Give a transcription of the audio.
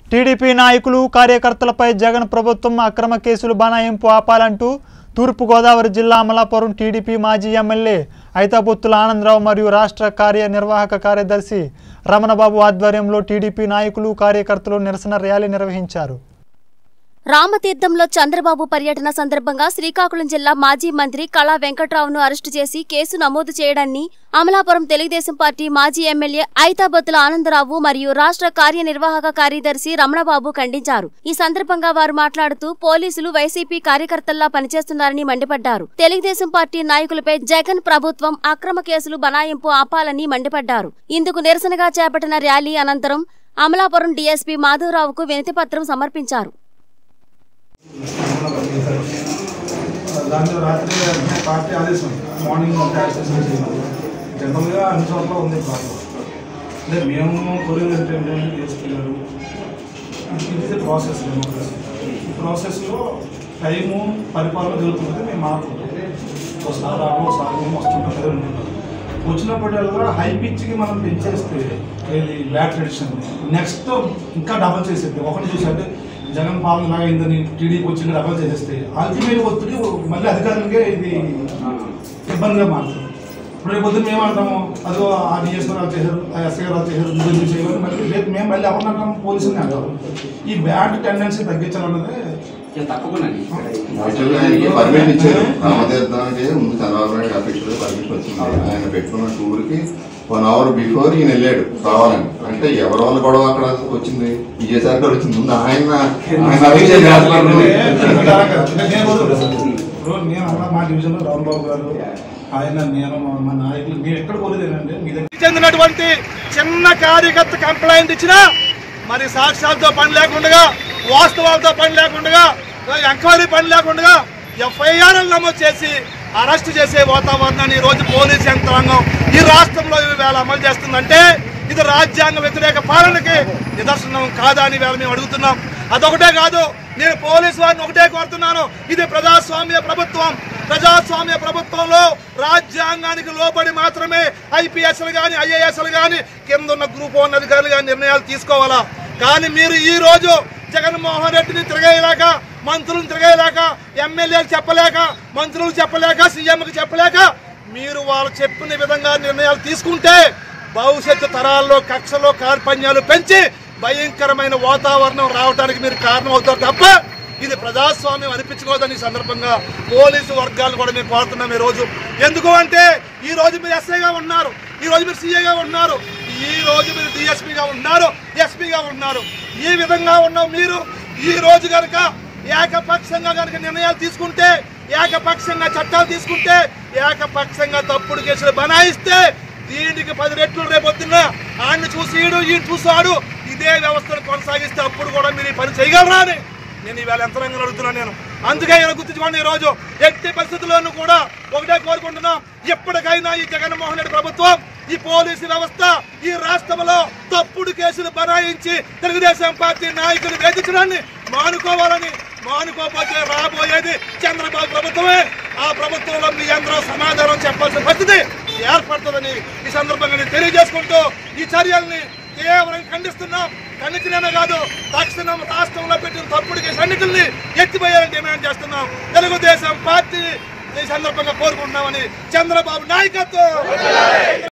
TDP నాయకులు కార్యకర్తలపై జగన్ ప్రభుత్వం అక్రమ కేసులు బనాయింపు ఆపాలంటూ తూర్పుగోదావరి జిల్లా అమలాపురం టీడీపీ మాజీ ఎమ్మెల్యే ఐతాబొత్తుల ఆనందరావు మరియు రాష్ట్ర కార్యనిర్వాహక కార్యదర్శి రమణబాబు ఆధ్వర్యంలో టీడీపీ నాయకులు కార్యకర్తలు నిరసన ర్యాలీ నిర్వహించారు రామతీర్థంలో చంద్రబాబు పర్యటన సందర్భంగా శ్రీకాకుళం జిల్లా మాజీ మంత్రి కళా వెంకట్రావును అరెస్టు చేసి కేసు నమోదు చేయడాన్ని అమలాపురం తెలుగుదేశం పార్టీ మాజీ ఎమ్మెల్యే ఐతాబత్తుల ఆనందరావు మరియు రాష్ట్ర కార్యనిర్వాహక కార్యదర్శి రమణబాబు ఖండించారు ఈ సందర్భంగా వారు మాట్లాడుతూ పోలీసులు వైసీపీ కార్యకర్తల్లా పనిచేస్తున్నారని మండిపడ్డారు తెలుగుదేశం పార్టీ నాయకులపై జగన్ ప్రభుత్వం అక్రమ కేసులు బనాయింపు ఆపాలని మండిపడ్డారు ఇందుకు నిరసనగా చేపట్టిన ర్యాలీ అనంతరం అమలాపురం డీఎస్పీ మాధవరావుకు వినతిపత్రం సమర్పించారు దాంట్లో రాత్రి పార్టీ ఆదేశం మార్నింగ్ ట్యాక్సెస్ జనరల్గా అన్ని చోట్ల ఉంది ప్రాబ్లం అంటే మేము కోరేది ఏంటంటే డిఎస్పీ గారు ఇట్ ఈస్ ప్రాసెస్ డెమోక్రసీ ఈ ప్రాసెస్లో టైము పరిపాలన జరుగుతుంది మేము మాట్లాడుతున్నాం ఒకసారి రావడం ఒకసారి మేము వస్తుంటాం కదా ఉంటున్నాం వచ్చినప్పటికల్లా హై పిచ్కి మనం పెంచేస్తే ఇది బ్యాడ్ ట్రెడిషన్ నెక్స్ట్ ఇంకా డబల్ చేసేది ఒకటి చూసంటే జగన్ పాలన ఇలా అయిందని టీడీపీ వచ్చి డబల్ చేసేస్తే అల్టిమేట్ ఒత్తిడి మళ్ళీ అధికారులకే ఇది ఇబ్బందిగా మారుతుంది ఇప్పుడు రేపు పొద్దున్న మేము అంటాము అదో ఆ డిఎస్పీ రావు చేశారు ఆ ఎస్ఐ గారు రావు చేశారు నువ్వు ఎందుకు చేయమని మళ్ళీ రేపు మేము మళ్ళీ ఎవరిని అంటాం పోలీసుని అంటారు ఈ బ్యాడ్ టెండెన్సీ తగ్గించాలన్నదే తప్పకుండా యాక్చువల్గా ఆయనకి పర్మిట్ ఇచ్చారు రామతీర్థానికి ముందు చంద్రబాబు నాయుడు ఆఫీసులో పర్మిషన్ వచ్చింది ఆయన పెట్టుకున్న టూర్కి వన్ అవర్ బిఫోర్ ఈయన వెళ్ళాడు రావాలని అంటే ఎవరి వల్ల గొడవ అక్కడ వచ్చింది విజయసాయి గారు వచ్చింది ముందు ఆయన ఆయన అభిషేక్ చేస్తున్నారు. ఇప్పుడు నేను అన్న మా డివిజన్లో రామ్ బాబు గారు ఆయన నేను మా- మా నాయకులు మేము ఎక్కడ కోరేది ఏంటంటే మీ దగ్గర చెందినటువంటి చిన్న కార్యకర్త కంప్లైంట్ ఇచ్చినా మరి సాక్ష్యాలతో పని లేకుండా వాస్తవాలతో పని లేకుండా ఎంక్వైరీ పని లేకుండా ఎఫ్ఐఆర్ నమోదు చేసి అరెస్ట్ చేసే వాతావరణాన్ని ఈ రోజు పోలీస్ యంత్రాంగం ఈ రాష్ట్రంలో వేళ అమలు చేస్తుందంటే ఇది రాజ్యాంగ వ్యతిరేక పాలనకి నిదర్శనం కాదా అని వేళ మేము అడుగుతున్నాం అదొకటే కాదు నేను పోలీసు వారిని ఒకటే కోరుతున్నాను ఇది ప్రజాస్వామ్య ప్రభుత్వం ప్రజాస్వామ్య ప్రభుత్వంలో రాజ్యాంగానికి లోబడి మాత్రమే ఐపీఎస్లు కానీ ఐఏఎస్లు కానీ కింద ఉన్న గ్రూప్ వన్ అధికారులు కానీ నిర్ణయాలు తీసుకోవాలా కానీ మీరు ఈ రోజు జగన్మోహన్ రెడ్డిని తిరగేయలేక మంత్రులను తిరగేయలేక ఎమ్మెల్యేలు చెప్పలేక మంత్రులు చెప్పలేక సీఎంకి చెప్పలేక మీరు వాళ్ళు చెప్పిన విధంగా నిర్ణయాలు తీసుకుంటే భవిష్యత్తు తరాల్లో కక్షలో కార్పణ్యాలు పెంచి భయంకరమైన వాతావరణం రావడానికి మీరు కారణం అవుతారు తప్ప ఇది ప్రజాస్వామ్యం అనిపించుకోదని ఈ సందర్భంగా పోలీసు వర్గాలు కూడా మేము కోరుతున్నాం ఈ రోజు ఎందుకు అంటే ఈ రోజు మీరు ఎస్ఐగా ఉన్నారు ఈ రోజు మీరు సీఏగా ఉన్నారు ఈ రోజు మీరు డిఎస్పీగా ఉన్నారు ఎస్పీగా ఉన్నారు ఈ విధంగా ఉన్న మీరు ఈ రోజు కనుక ఏకపక్షంగా కనుక నిర్ణయాలు తీసుకుంటే ఏకపక్షంగా చట్టాలు తీసుకుంటే ఏకపక్షంగా తప్పుడు కేసులు బనాయిస్తే దీనికి పది రెట్లు రేపొద్దున్న ఆయన్ని చూసి ఈడు ఈయన చూసాడు ఇదే వ్యవస్థను కొనసాగిస్తే అప్పుడు కూడా మీరు ఈ పని చేయగలరా అని నేను ఈవేళ యంత్రాంగం అడుగుతున్నాను నేను అందుకే ఇలా గుర్తుంచుకోండి ఈ రోజు ఎట్టి పరిస్థితుల్లోనూ కూడా ఒకటే కోరుకుంటున్నాం ఎప్పటికైనా ఈ జగన్మోహన్ రెడ్డి ప్రభుత్వం ఈ పోలీసు వ్యవస్థ ఈ రాష్ట్రంలో తప్పుడు కేసులు బనాయించి తెలుగుదేశం పార్టీ నాయకులు వేధించడాన్ని మానుకోవాలని మానుకోకపోతే రాబోయేది చంద్రబాబు ప్రభుత్వమే ఆ ప్రభుత్వంలో మీ అందరూ సమాధానం చెప్పాల్సిన పరిస్థితి ఏర్పడుతుందని ఈ సందర్భంగా నేను తెలియజేసుకుంటూ ఈ చర్యల్ని తీవ్రంగా ఖండిస్తున్నాం ఖండించడమే కాదు తక్షణం రాష్ట్రంలో పెట్టిన తప్పుడు కేసు అన్నిటిని ఎత్తిపోయాలని డిమాండ్ చేస్తున్నాం తెలుగుదేశం పార్టీ ఈ సందర్భంగా కోరుకుంటున్నామని చంద్రబాబు నాయకత్వం